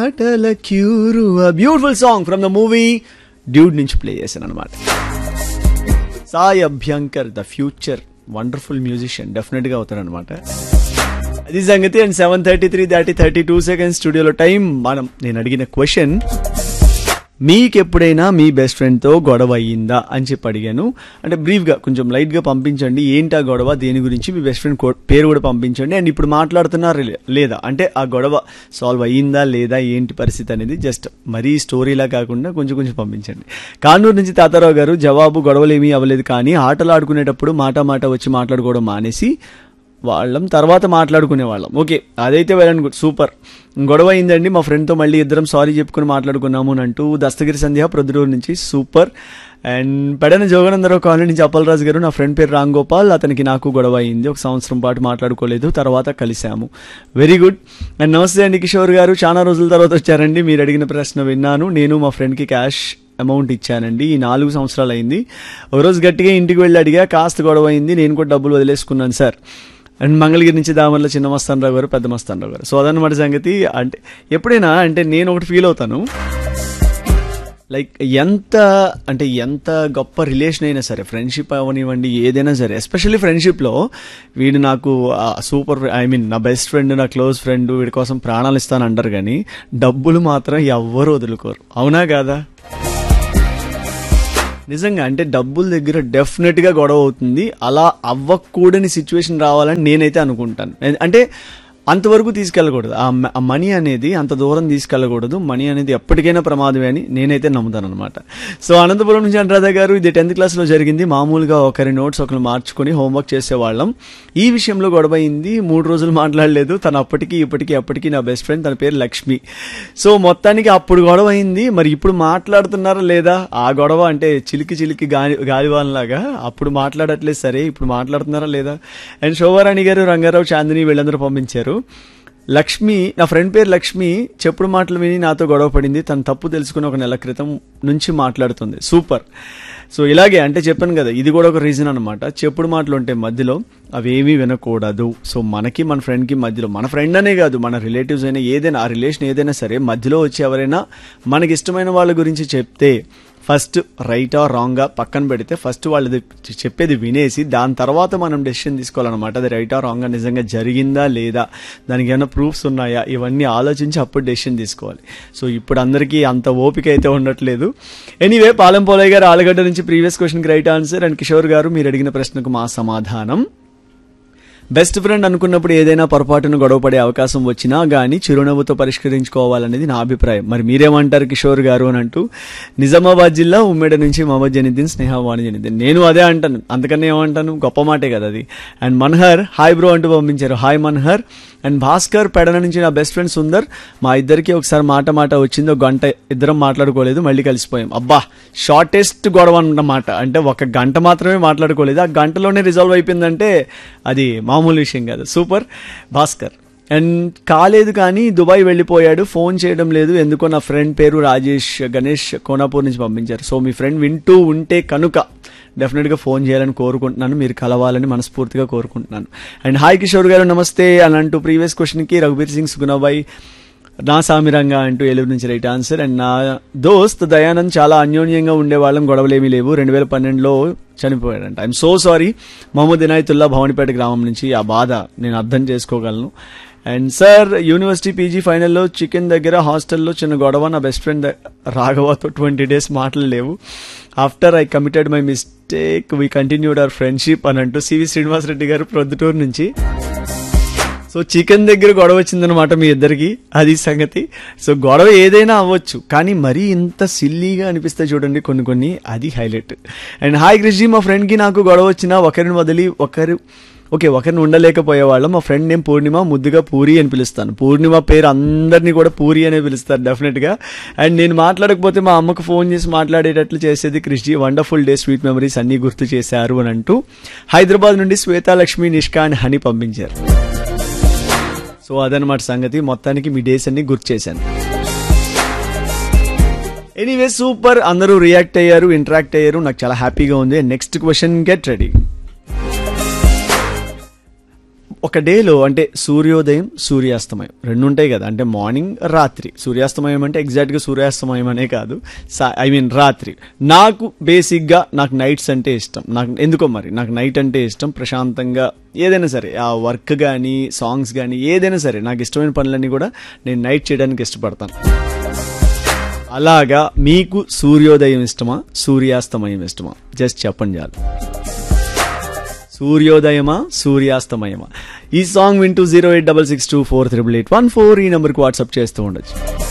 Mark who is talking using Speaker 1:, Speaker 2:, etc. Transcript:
Speaker 1: అటల క్యూరు beautiful song from the movie Dude నుంచి play చేశాను అనమాట Sai Abhyankar the future wonderful musician definite గా అవుతాడు అనమాట అది సంగతి అండ్ సెవెన్ థర్టీ త్రీ దాటి థర్టీ టూ సెకండ్స్ స్టూడియోలో టైం మనం నేను అడిగిన క్వశ్చన్ మీకు ఎప్పుడైనా మీ బెస్ట్ ఫ్రెండ్తో గొడవ అయ్యిందా అని చెప్పి అడిగాను అంటే బ్రీఫ్గా కొంచెం లైట్గా పంపించండి ఏంటి ఆ గొడవ దేని గురించి మీ బెస్ట్ ఫ్రెండ్ పేరు కూడా పంపించండి అండ్ ఇప్పుడు మాట్లాడుతున్నారు లేదా అంటే ఆ గొడవ సాల్వ్ అయ్యిందా లేదా ఏంటి పరిస్థితి అనేది జస్ట్ మరీ స్టోరీలా కాకుండా కొంచెం కొంచెం పంపించండి కానూరు నుంచి తాతారావు గారు జవాబు గొడవలు ఏమీ అవ్వలేదు కానీ ఆటలు ఆడుకునేటప్పుడు మాట మాట వచ్చి మాట్లాడుకోవడం మానేసి వాళ్ళం తర్వాత మాట్లాడుకునే వాళ్ళం ఓకే అదైతే వెల్ అండ్ గుడ్ సూపర్ గొడవ అయిందండి మా ఫ్రెండ్తో మళ్ళీ ఇద్దరం సారీ చెప్పుకుని మాట్లాడుకున్నాము అని అంటూ దస్తగిరి సంధ్య ప్రొద్దుటూరు నుంచి super and Pedana Joganandarao colony నుంచి అప్పలరాజు గారు నా ఫ్రెండ్ పేరు రామ్ గోపాల్ అతనికి నాకు గొడవ అయింది ఒక సంవత్సరం పాటు మాట్లాడుకోలేదు తర్వాత కలిసాము వెరీ గుడ్ అండ్ నమస్తే అండి కిషోర్ గారు చాలా రోజుల తర్వాత వచ్చారండి మీరు అడిగిన ప్రశ్న విన్నాను నేను మా ఫ్రెండ్కి క్యాష్ అమౌంట్ ఇచ్చానండి ఈ నాలుగు సంవత్సరాలు అయింది ఒకరోజు గట్టిగా ఇంటికి వెళ్ళి అడిగా కాస్త గొడవ అయింది నేను కూడా డబ్బులు వదిలేసుకున్నాను సార్ అండ్ మంగళగిరి నుంచి దామర్ల చిన్న మస్తానరావు గారు పెద్ద మస్తానరావు గారు సో అదనమాట సంగతి అంటే ఎప్పుడైనా అంటే నేను ఒకటి ఫీల్ అవుతాను లైక్ ఎంత అంటే ఎంత గొప్ప రిలేషన్ అయినా సరే ఫ్రెండ్షిప్ అవనివ్వండి ఏదైనా సరే ఎస్పెషల్లీ ఫ్రెండ్షిప్లో వీడు నాకు సూపర్ ఐ మీన్ నా బెస్ట్ ఫ్రెండ్ నా క్లోజ్ ఫ్రెండ్ వీడి కోసం ప్రాణాలు ఇస్తాను అంటారు కానీ డబ్బులు మాత్రం ఎవ్వరు వదులుకోరు అవునా కాదా నిజంగా అంటే డబ్బుల దగ్గర డెఫినెట్గా గొడవ అవుతుంది అలా అవ్వకూడని సిచ్యువేషన్ రావాలని నేనైతే అనుకుంటాను అంటే అంతవరకు తీసుకెళ్ళకూడదు ఆ మనీ అనేది అంత దూరం తీసుకెళ్ళకూడదు మనీ అనేది ఎప్పటికైనా ప్రమాదమే అని నేనైతే నమ్ముతాను అనమాట సో అనంతపురం నుంచి అనురాధ గారు ఇది టెన్త్ క్లాస్లో జరిగింది మామూలుగా ఒకరి నోట్స్ ఒకరు మార్చుకొని హోంవర్క్ చేసేవాళ్ళం ఈ విషయంలో గొడవ అయింది మూడు రోజులు మాట్లాడలేదు తను అప్పటికి ఇప్పటికీ అప్పటికి నా బెస్ట్ ఫ్రెండ్ తన పేరు లక్ష్మి సో మొత్తానికి అప్పుడు గొడవ అయింది మరి ఇప్పుడు మాట్లాడుతున్నారా లేదా ఆ గొడవ అంటే చిలికి చిలికి గాలి గాలివాన్లాగా అప్పుడు మాట్లాడట్లేదు సరే ఇప్పుడు మాట్లాడుతున్నారా లేదా అండ్ శోభారాణి గారు రంగారావు చాందిని వీళ్ళందరూ పంపించారు లక్ష్మి నా ఫ్రెండ్ పేరు లక్ష్మి చెప్పుడు మాటలు విని నాతో గొడవ పడింది తన తప్పు తెలుసుకుని ఒక నెల క్రితం నుంచి మాట్లాడుతుంది సూపర్ సో ఇలాగే అంటే చెప్పాను కదా ఇది కూడా ఒక రీజన్ అనమాట చెప్పుడు మాటలు ఉంటే మధ్యలో అవేమీ వినకూడదు సో మనకి మన ఫ్రెండ్కి మధ్యలో మన ఫ్రెండ్ అనే కాదు మన రిలేటివ్స్ అయినా ఏదైనా ఆ రిలేషన్ ఏదైనా సరే మధ్యలో వచ్చి ఎవరైనా మనకి ఇష్టమైన వాళ్ళ గురించి చెప్తే ఫస్ట్ రైటా రాంగా పక్కన పెడితే ఫస్ట్ వాళ్ళది చెప్పేది వినేసి దాని తర్వాత మనం డెసిషన్ తీసుకోవాలన్నమాట అది రైటా రాంగా నిజంగా జరిగిందా లేదా దానికి ఏమైనా ప్రూఫ్స్ ఉన్నాయా ఇవన్నీ ఆలోచించి అప్పుడు డెసిషన్ తీసుకోవాలి సో ఇప్పుడు అందరికీ అంత ఓపిక అయితే ఉండట్లేదు ఎనీవే పాలెం పోలయ్య గారు ఆలగడ్డ నుంచి ప్రీవియస్ క్వశ్చన్కి రైట్ ఆన్సర్ అండ్ కిషోర్ గారు మీరు అడిగిన ప్రశ్నకు మా సమాధానం బెస్ట్ ఫ్రెండ్ అనుకున్నప్పుడు ఏదైనా పొరపాటును గొడవపడే అవకాశం వచ్చినా గానీ చిరునవ్వుతో పరిష్కరించుకోవాలనేది నా అభిప్రాయం మరి మీరేమంటారు కిషోర్ గారు అని అంటూ నిజామాబాద్ జిల్లా ఉమ్మేడ నుంచి మహమ్మద్ జనిద్దీన్ స్నేహవాణి జనిద్దీన్ నేను అదే అంటాను అంతకన్నా ఏమంటాను గొప్ప మాటే కదా అది అండ్ మన్హర్ హాయ్ బ్రో అంటూ పంపించారు హాయ్ మన్హర్ అండ్ భాస్కర్ పెడన నుంచి నా బెస్ట్ ఫ్రెండ్ సుందర్ మా ఇద్దరికి ఒకసారి మాట మాట వచ్చింది ఒక గంట ఇద్దరం మాట్లాడుకోలేదు మళ్ళీ కలిసిపోయాం అబ్బా షార్టెస్ట్ గొడవ అన్నమాట అంటే ఒక గంట మాత్రమే మాట్లాడుకోలేదు ఆ గంటలోనే రిజాల్వ్ అయిపోయిందంటే అది మామూలు విషయం కాదు సూపర్ భాస్కర్ అండ్ కాలేదు కానీ దుబాయ్ వెళ్ళిపోయాడు ఫోన్ చేయడం లేదు ఎందుకో నా ఫ్రెండ్ పేరు రాజేష్ గణేష్ కోనాపూర్ నుంచి పంపించారు సో మీ ఫ్రెండ్ వింటూ ఉంటే కనుక డెఫినెట్గా ఫోన్ చేయాలని కోరుకుంటున్నాను మీరు కలవాలని మనస్ఫూర్తిగా కోరుకుంటున్నాను అండ్ హాయ్ కిషోర్ గారు నమస్తే అని అంటూ ప్రీవియస్ క్వశ్చన్కి రఘుబీర్ సింగ్ సుగుణబాయ్ నా సామిరంగా అంటూ ఏలూరు నుంచి రైట్ ఆన్సర్ అండ్ నా దోస్త్ దయానంద్ చాలా అన్యోన్యంగా ఉండేవాళ్ళం గొడవలేమీ లేవు రెండు వేల పన్నెండులో చనిపోయాడంట I'm so sorry Mohammed Inayatullah Bhavanipeta గ్రామం నుంచి ఆ బాధ నేను అర్థం చేసుకోగలను అండ్ సార్ యూనివర్సిటీ పీజీ ఫైనల్లో చికెన్ దగ్గర హాస్టల్లో చిన్న గొడవ నా బెస్ట్ ఫ్రెండ్ రాఘవతో ట్వంటీ డేస్ మాటలు లేవు after I committed my mistake we continued our friendship అని అంటూ సివి శ్రీనివాస్ రెడ్డి గారు ప్రొద్దుటూరు నుంచి సో చికెన్ దగ్గర గొడవ వచ్చిందనమాట మీ ఇద్దరికి అది సంగతి సో గొడవ ఏదైనా అవ్వచ్చు కానీ మరీ ఇంత సిల్లీగా అనిపిస్తే చూడండి కొన్ని కొన్ని అది హైలైట్ అండ్ హాయ్ కృషి మా ఫ్రెండ్కి నాకు గొడవ వచ్చినా ఒకరిని వదిలి ఒకరు ఓకే ఒకరిని ఉండలేకపోయేవాళ్ళం మా ఫ్రెండ్ నేమ్ పూర్ణిమ ముద్దుగా పూరి అని పిలుస్తాను పూర్ణిమ పేరు అందరినీ కూడా పూరి అనే పిలుస్తారు డెఫినెట్గా అండ్ నేను మాట్లాడకపోతే మా అమ్మకు ఫోన్ చేసి మాట్లాడేటట్లు చేసేది కృషి వండర్ఫుల్ డే స్వీట్ మెమరీస్ అన్నీ గుర్తు చేశారు అని అంటూ హైదరాబాద్ నుండి శ్వేతాలక్ష్మి నిష్కా అని హని పంపించారు సో అదనమాట సంగతి మొత్తానికి మీ డేస్ అన్ని గుర్తు చేశాను ఎనీవే సూపర్ అందరూ రియాక్ట్ అయ్యారు ఇంటరాక్ట్ అయ్యారు నాకు చాలా హ్యాపీగా ఉంది నెక్స్ట్ క్వశ్చన్ గెట్ రెడీ ఒక డేలో అంటే సూర్యోదయం సూర్యాస్తమయం రెండు ఉంటాయి కదా అంటే మార్నింగ్ రాత్రి సూర్యాస్తమయం అంటే ఎగ్జాక్ట్గా సూర్యాస్తమయం అనే కాదు ఐ మీన్ రాత్రి నాకు బేసిక్గా నాకు నైట్స్ అంటే ఇష్టం నాకు ఎందుకో మరి నాకు నైట్ అంటే ఇష్టం ప్రశాంతంగా ఏదైనా సరే ఆ వర్క్ కానీ సాంగ్స్ కానీ ఏదైనా సరే నాకు ఇష్టమైన పనులన్నీ కూడా నేను నైట్ చేయడానికి ఇష్టపడతాను అలాగా మీకు సూర్యోదయం ఇష్టమా సూర్యాస్తమయం ఇష్టమా జస్ట్ చెప్పండి చాలు సూర్యోదయమా సూర్యాస్తమయమా ఈ సాంగ్ వింటూ zero eight double six two four triple eight one four ఈ నెంబర్కి వాట్సాప్ చేస్తూ ఉండొచ్చు